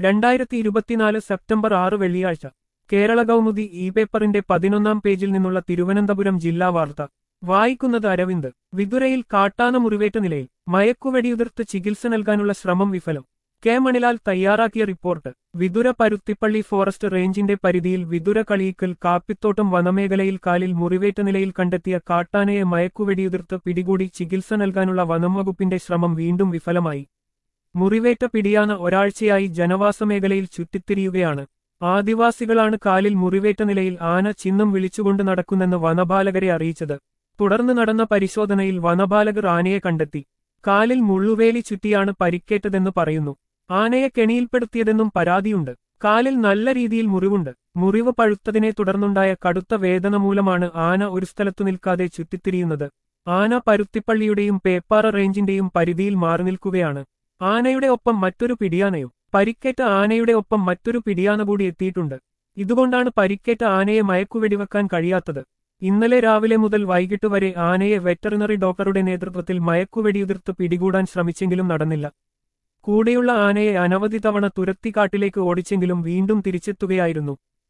രണ്ടായിരത്തി ഇരുപത്തിനാല് സെപ്റ്റംബർ ആറ് വെള്ളിയാഴ്ച കേരള കൗമുദി ഇ പേപ്പറിന്റെ പതിനൊന്നാം പേജിൽ നിന്നുള്ള തിരുവനന്തപുരം ജില്ലാ വാർത്ത വായിക്കുന്നത് അരവിന്ദ് വിതുരയിൽ കാട്ടാന മുറിവേറ്റ നിലയിൽ മയക്കുവെടിയുതിർത്ത് ചികിത്സ നൽകാനുള്ള ശ്രമം വിഫലം കെ മണിലാൽ തയ്യാറാക്കിയ റിപ്പോർട്ട് വിതുര പരുത്തിപ്പള്ളി ഫോറസ്റ്റ് റേഞ്ചിന്റെ പരിധിയിൽ വിതുര കളിയിക്കൽ കാപ്പിത്തോട്ടം വനമേഖലയിൽ കാലിൽ മുറിവേറ്റ നിലയിൽ കണ്ടെത്തിയ കാട്ടാനയെ മയക്കുവെടിയുതിർത്ത് പിടികൂടി ചികിത്സ നൽകാനുള്ള വനം വകുപ്പിന്റെ ശ്രമം വീണ്ടും വിഫലമായി മുറിവേറ്റ പിടിയാന ഒരാഴ്ചയായി ജനവാസ മേഖലയിൽ ചുറ്റിത്തിരിയുകയാണ് ആദിവാസികളാണ് കാലിൽ മുറിവേറ്റ നിലയിൽ ആന ചിഹ്നം വിളിച്ചുകൊണ്ട് നടക്കുന്നെന്ന് വനപാലകരെ അറിയിച്ചത് തുടർന്ന് നടന്ന പരിശോധനയിൽ വനപാലകർ ആനയെ കണ്ടെത്തി കാലിൽ മുള്ളുവേലി ചുറ്റിയാണ് പരിക്കേറ്റതെന്ന് പറയുന്നു ആനയെ കെണിയിൽപ്പെടുത്തിയതെന്നും പരാതിയുണ്ട് കാലിൽ നല്ല രീതിയിൽ മുറിവുണ്ട് മുറിവ് പഴുത്തതിനെ തുടർന്നുണ്ടായ കടുത്ത വേദന മൂലമാണ് ആന ഒരു സ്ഥലത്തു നിൽക്കാതെ ചുറ്റിത്തിരിയുന്നത് ആന പരുത്തിപ്പള്ളിയുടെയും പേപ്പാറ റേഞ്ചിന്റെയും പരിധിയിൽ മാറി നിൽക്കുകയാണ് ആനയുടെ ഒപ്പം മറ്റൊരു പിടിയാനയും പരിക്കേറ്റ ആനയുടെ ഒപ്പം മറ്റൊരു പിടിയാന കൂടി എത്തിയിട്ടുണ്ട് ഇതുകൊണ്ടാണ് പരിക്കേറ്റ ആനയെ മയക്കുവെടിവെക്കാൻ കഴിയാത്തത് ഇന്നലെ രാവിലെ മുതൽ വൈകിട്ട് വരെ ആനയെ വെറ്ററിനറി ഡോക്ടറുടെ നേതൃത്വത്തിൽ മയക്കുവെടിയുതിർത്ത് പിടികൂടാൻ ശ്രമിച്ചെങ്കിലും നടന്നില്ല കൂടെയുള്ള ആനയെ അനവധി തവണ തുരത്തിക്കാട്ടിലേക്ക് ഓടിച്ചെങ്കിലും വീണ്ടും തിരിച്ചെത്തുകയായിരുന്നു